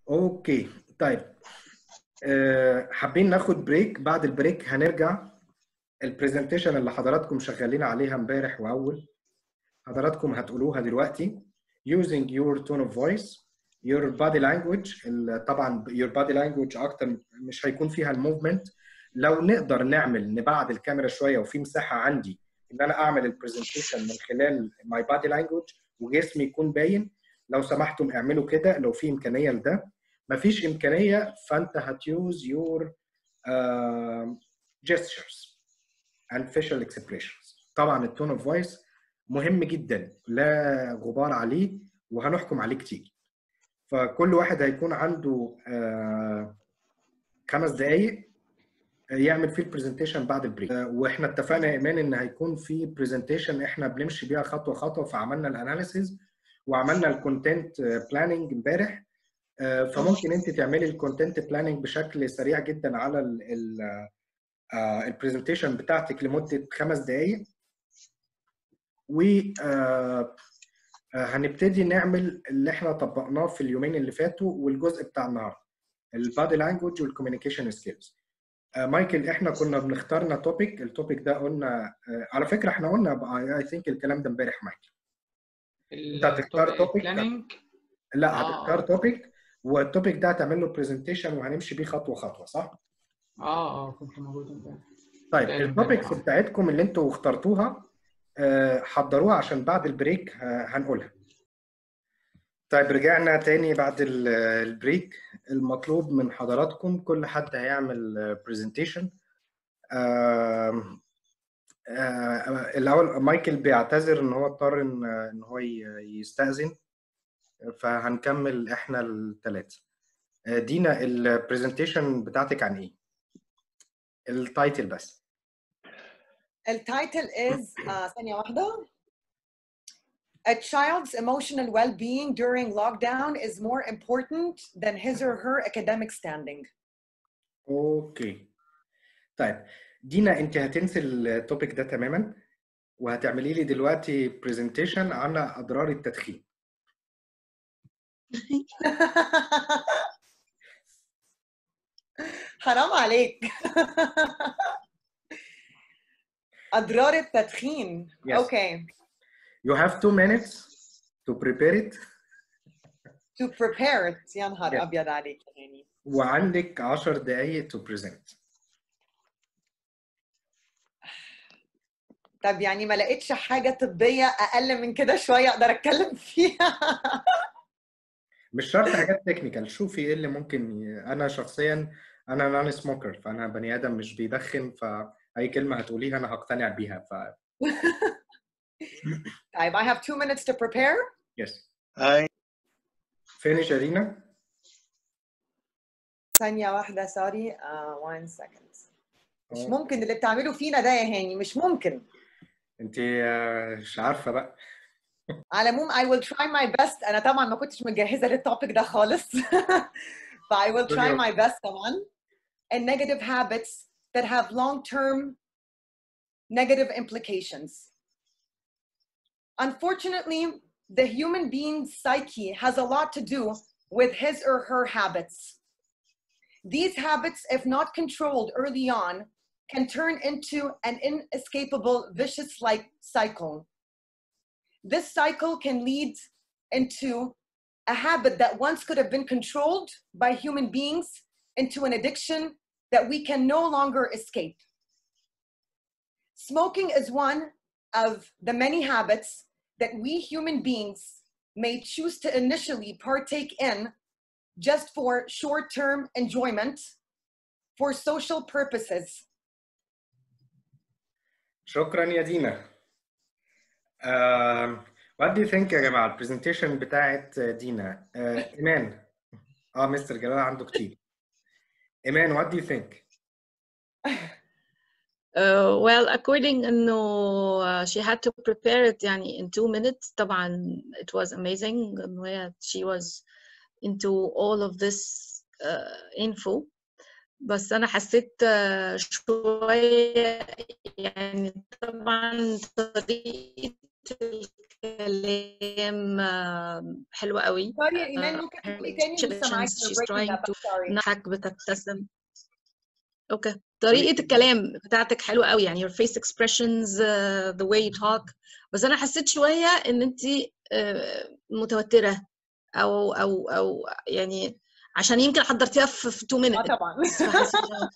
اوكي طيب أه حابين ناخد بريك بعد البريك هنرجع البرزنتيشن اللي حضراتكم شغالين عليها امبارح واول حضراتكم هتقولوها دلوقتي using your tone of voice your body language ال- طبعا your body language اكتر مش هيكون فيها الموفمنت لو نقدر نعمل نبعد الكاميرا شويه وفي مساحه عندي ان انا اعمل البرزنتيشن من خلال my body language وجسمي يكون باين لو سمحتم اعملوا كده لو في امكانيه لده مفيش امكانيه فانت هتيوز your uh, gestures and facial expressions طبعا التون اوف فويس مهم جدا لا غبار عليه وهنحكم عليه كتير فكل واحد هيكون عنده آه، خمس دقايق يعمل فيه البرزنتيشن بعد البريك آه، واحنا اتفقنا يا ايمان ان هيكون في برزنتيشن احنا بنمشي بيها خطوه خطوه فعملنا الاناليسيز وعملنا الكونتنت بلاننج امبارح آه، فممكن انت تعملي الكونتنت بلاننج بشكل سريع جدا على البرزنتيشن بتاعتك لمده خمس دقائق و آه، آه، هنبتدي نعمل اللي احنا طبقناه في اليومين اللي فاتوا والجزء بتاع النهارده البادي لانجوج والكوميونيكيشن سكيلز مايكل احنا كنا بنختارنا توبيك التوبيك ده قلنا آه، على فكره احنا قلنا اي ثينك الكلام ده امبارح مايكل انت هتختار topic؟ بلاننج لا آه. هتختار توبيك والتوبيك ده هتعمل له برزنتيشن وهنمشي بيه خطوه خطوه صح؟ اه اه كنت موجود امبارح طيب تمام، التوبكس تمام. بتاعتكم اللي انتوا اخترتوها آه، حضروها عشان بعد البريك آه، هنقولها طيب رجعنا تاني بعد ال- البريك المطلوب من حضراتكم كل حد هيعمل برزنتيشن الاول مايكل بيعتذر ان هو اضطر ان ان هو ي- يستأذن فهنكمل احنا الثلاثه دينا البرزنتيشن بتاعتك عن ايه التايتل بس التايتل is uh, ثانية واحدة A child's emotional well-being during lockdown is more important than his or her academic standing. اوكي طيب دينا انت هتنسي التوبيك ده تماما وهتعملي لي دلوقتي برزنتيشن عن اضرار التدخين حرام عليك أضرار التدخين. Yes. Okay. you have two minutes to prepare it To prepare it. يا نهار Yes. أبيض عليك يعني. وعندك 10 دقايق to present طب يعني ما لقيتش حاجة طبية أقل من كده شوية أقدر أتكلم فيها. مش شرط حاجات تكنيكال شوفي ايه اللي ممكن ي... انا شخصيا انا نون سموكر فانا بني ادم مش بيدخن فاي كلمه هتقوليها انا هقتنع بيها ف طيب I have two minutes to prepare. يس Hi. فينيش ارينا ثانية واحدة سوري uh, one second مش أوه. ممكن اللي بتعمله فينا ده يا هاني مش ممكن انت آه، مش عارفه بقى على العموم I will try my best أنا طبعا ما كنتش مجهزة للتوبيك ده خالص ف I will try Brilliant. my best طبعا and negative habits that have long-term negative implications Unfortunately, the human being's psyche has a lot to do with his or her habits. These habits, if not controlled early on, can turn into an inescapable vicious like cycle. This cycle can lead into a habit that once could have been controlled by human beings into an addiction that we can no longer escape. Smoking is one of the many habits that we human beings may choose to initially partake in just for short term enjoyment, for social purposes. شكرا يا دينا آه، what do you think يا جماعه البرزنتيشن بتاعت دينا آه، ايمان اه مستر جلال عنده كتير ايمان what do you think Uh, well, according انه uh, she had to prepare it يعني in two minutes طبعا it was amazing انه هي she was into all of this uh, info بس انا حسيت uh, شوية يعني طبعا طريقة كلام آه، حلو قوي سوري يا ايمان ممكن تقولي تاني مش سامعاكي she's you're breaking trying up to sorry نضحك بتبتسم اوكي طريقة الكلام بتاعتك حلوة قوي يعني your face expressions uh, the way you talk بس انا حسيت شوية ان انت متوترة او او او يعني عشان يمكن حضرتيها في في 2 اه minutes طبعا فحسيت إنه-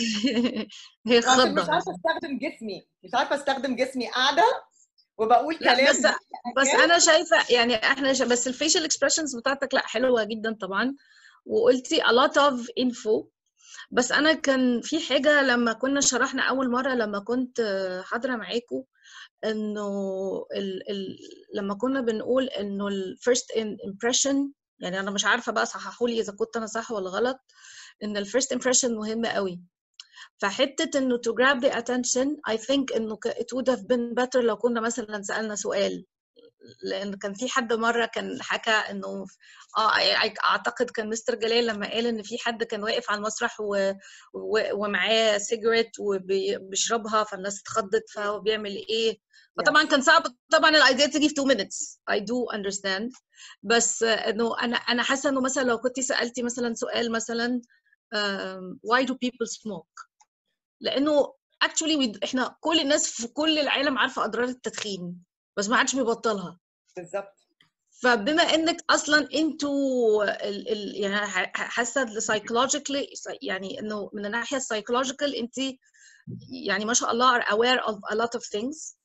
هي عشان مش خضة عارفه استخدم جسمي مش عارفه استخدم جسمي قاعده وبقول لا كلام بس بس انا شايفه يعني احنا ش... بس الفيشل اكسبريشنز بتاعتك لا حلوه جدا طبعا وقلتي a lot of info بس انا كان في حاجه لما كنا شرحنا اول مره لما كنت آه، حاضره معاكم انه ال... ال... لما كنا بنقول انه الفيرست impression يعني انا مش عارفه بقى صححوا لي اذا كنت انا صح ولا غلط ان الفيرست impression مهمه قوي فحته انه to grab the attention I think انه ك- it would have been better لو كنا مثلا سالنا سؤال لان كان في حد مره كان حكى انه اه اعتقد كان مستر جلال لما قال ان في حد كان واقف على المسرح و... و... ومعاه سيجرت وبيشربها فالناس اتخضت فهو بيعمل ايه فطبعا كان صعب طبعا الايديا تيجي في 2 minutes I do understand بس آه، انه انا انا حاسه انه مثلا لو كنت سالتي مثلا سؤال مثلا um, why do people smoke لانه actually we, احنا كل الناس في كل العالم عارفه اضرار التدخين بس ما حدش بيبطلها بالظبط فبما انك اصلا انتوا ال ال يعني ح- حاسه psychologically يعني انه من الناحيه السايكولوجيكال انت يعني ما شاء الله are aware of a lot of things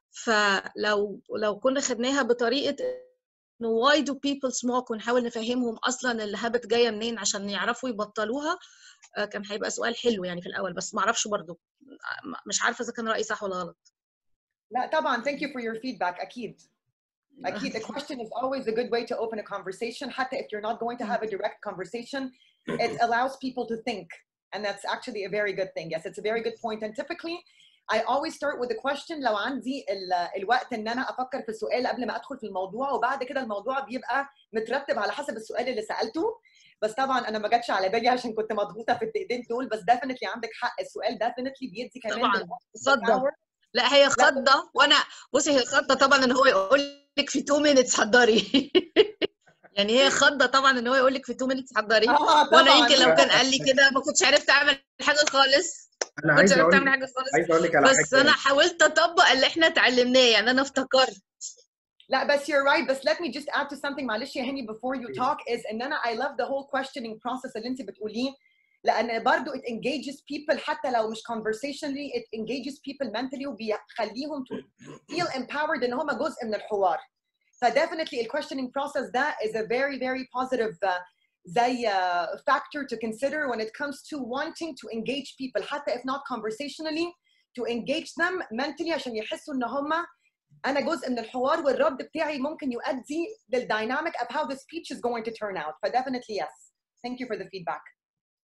فلو لو كنا خدناها بطريقه انه why do people smoke ونحاول نفهمهم اصلا الهابت جايه منين عشان يعرفوا يبطلوها آه، كان هيبقى سؤال حلو يعني في الاول بس ما اعرفش برضو آه، مش عارفه اذا كان رايي صح ولا غلط لا طبعا thank you for your feedback اكيد اكيد the question is always a good way to open a conversation حتى if you're not going to have a direct conversation it allows people to think and that's actually a very good thing yes it's a very good point and typically I always start with a question لو عندي ال- الوقت ان انا افكر في السؤال قبل ما ادخل في الموضوع وبعد كده الموضوع بيبقى مترتب على حسب السؤال اللي سالته بس طبعا انا ما جاتش على بالي عشان كنت مضغوطه في الدقيقتين دول بس definitely عندك حق السؤال definitely بيدي كمان طبعا بالوقت خضه power. لا هي خضه وانا بصي هي خضه طبعا ان هو يقول لك في 2 minutes حضري يعني هي خضه طبعا ان هو يقول لك في 2 minutes حضري اه وانا طبعا يمكن لو كان قال لي كده ما كنتش عرفت اعمل حاجه خالص انا ما كنتش عايز عرفت اقول اعمل حاجه خالص عايز اقول لك على بس حاجه انا حاولت اطبق اللي احنا اتعلمناه يعني انا افتكرت لا بس you're right بس let me just add to something معلش يا هاني before you talk is ان انا I love the whole questioning process اللي انت بتقوليه لان برضو it engages people حتى لو مش conversationally it engages people mentally وبيخليهم to feel empowered ان هم جزء من الحوار ف definitely the questioning process ده is a very very positive uh, زي uh, factor to consider when it comes to wanting to engage people حتى if not conversationally to engage them mentally عشان يحسوا ان هم انا جزء من الحوار والرد بتاعي ممكن يؤدي للديناميك of how the speech is going to turn out ف definitely yes thank you for the feedback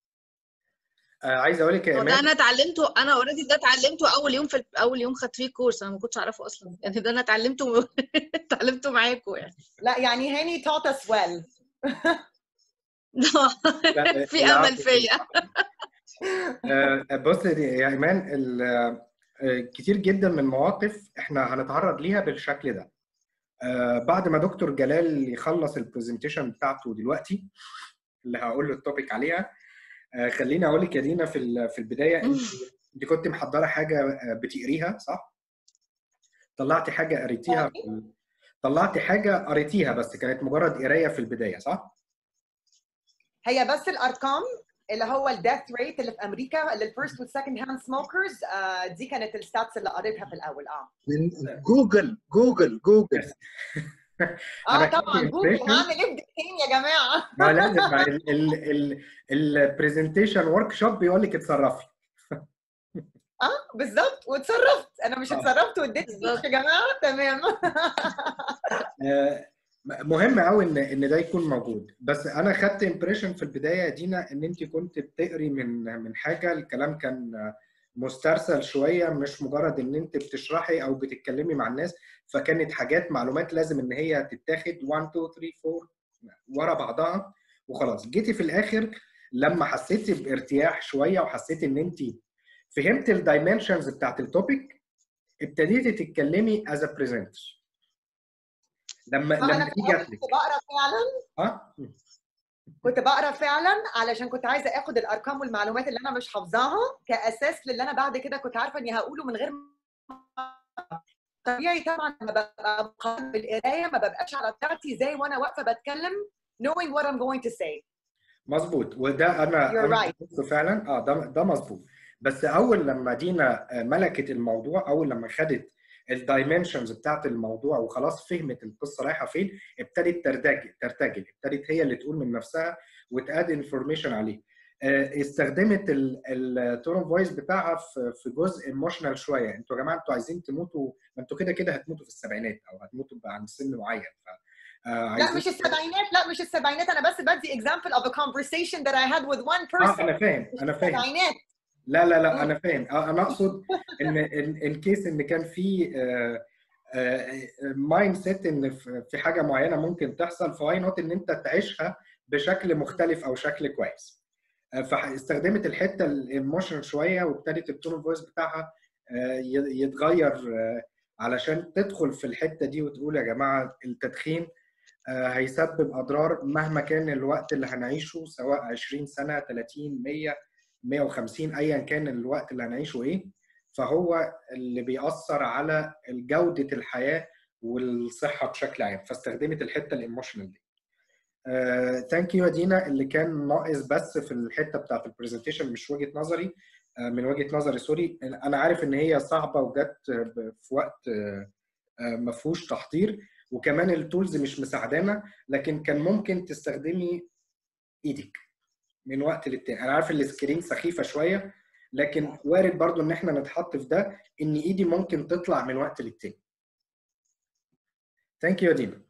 آه، عايز اقول لك يا هو ده ايمان انا اتعلمته انا اوريدي ده اتعلمته اول يوم في اول يوم خدت فيه كورس انا ما كنتش اعرفه اصلا يعني ده انا اتعلمته اتعلمته معاكم يعني لا يعني هاني taught us well لا، في العفو. امل فيا آه، بص يا ايمان ال- آه، كتير جدا من المواقف احنا هنتعرض ليها بالشكل ده آه، بعد ما دكتور جلال يخلص البرزنتيشن بتاعته دلوقتي اللي هقول له التوبيك عليها آه، خليني اقول لك يا دينا في ال- في البدايه انت انت كنت محضره حاجه آه، بتقريها صح؟ طلعتي حاجه قريتيها في ال- طلعتي حاجه قريتيها بس كانت مجرد قرايه في البدايه صح؟ هي بس الارقام اللي هو الديث ريت اللي في امريكا للفيرست والسكند هاند سموكرز دي كانت الستاتس اللي قريتها في الاول اه من جوجل جوجل جوجل اه أنا طبعا كنت جوجل impression. هعمل ايه بدقيقتين يا جماعه ما لازم البرزنتيشن ورك شوب بيقول لك اتصرفي اه بالظبط واتصرفت انا مش آه. اتصرفت واديت بالظبط. speech يا جماعه تمام آه، مهم قوي ان ان ده يكون موجود بس انا خدت امبريشن في البدايه يا دينا ان انت كنت بتقري من من حاجه الكلام كان مسترسل شويه مش مجرد ان انت بتشرحي او بتتكلمي مع الناس فكانت حاجات معلومات لازم ان هي تتاخد 1 2 3 4 ورا بعضها وخلاص جيتي في الاخر لما حسيتي بارتياح شويه وحسيتي ان انت فهمت الدايمنشنز بتاعت التوبيك ابتديتي تتكلمي از ا بريزنتر لما انا لما في دي الأول جات لك كنت بقرا فعلا اه كنت بقرا فعلا علشان كنت عايزه اخد الارقام والمعلومات اللي انا مش حافظاها كاساس للي انا بعد كده كنت عارفه اني هقوله من غير ما- طبيعي طبعا لما ببقى مقارنة بالقرايه ما ببقاش على طبيعتي زي وانا واقفه بتكلم knowing what I'm going to say مظبوط وده انا You're انا right. شفته فعلا اه ده ده مظبوط بس اول لما دينا آه، ملكت الموضوع اول لما خدت الدايمنشنز بتاعت الموضوع وخلاص فهمت القصه رايحه فين ابتدت ترتجل ترتجل ابتدت هي اللي تقول من نفسها وتاد انفورميشن عليه آه، استخدمت التون فويس بتاعها في في جزء ايموشنال شويه انتوا يا جماعه انتوا عايزين تموتوا ما انتوا كده كده هتموتوا في السبعينات او هتموتوا عند سن معين ف آه، لا عايزين مش السبعينات لا مش السبعينات انا بس بدي example of a conversation that I had with one اه person انا فاهم مش انا فاهم السبعينات لا لا لا مم. انا فاهم آه، انا اقصد ان الكيس ان كان في مايند سيت ان في في حاجه معينه ممكن تحصل فواي نوت ان انت تعيشها بشكل مختلف او شكل كويس آه، فاستخدمت الحته الايموشن شويه وابتدت التون فويس بتاعها آه، ي- يتغير آه، علشان تدخل في الحته دي وتقول يا جماعه التدخين آه، هيسبب اضرار مهما كان الوقت اللي هنعيشه سواء 20 سنه 30 100 150 ايا كان الوقت اللي هنعيشه ايه فهو اللي بيأثر على جودة الحياة والصحة بشكل عام فاستخدمت الحتة الايموشنال دي ثانك يو يا دينا اللي كان ناقص بس في الحتة بتاعت البرزنتيشن مش وجهة نظري آه، من وجهة نظري سوري انا عارف ان هي صعبة وجت ب- في وقت آه، آه، ما فيهوش تحضير وكمان التولز مش مساعدانا لكن كان ممكن تستخدمي ايدك من وقت للتاني انا عارف السكرين سخيفه شويه لكن وارد برضو ان احنا نتحط في ده ان ايدي ممكن تطلع من وقت للتاني ثانك يو يا دينا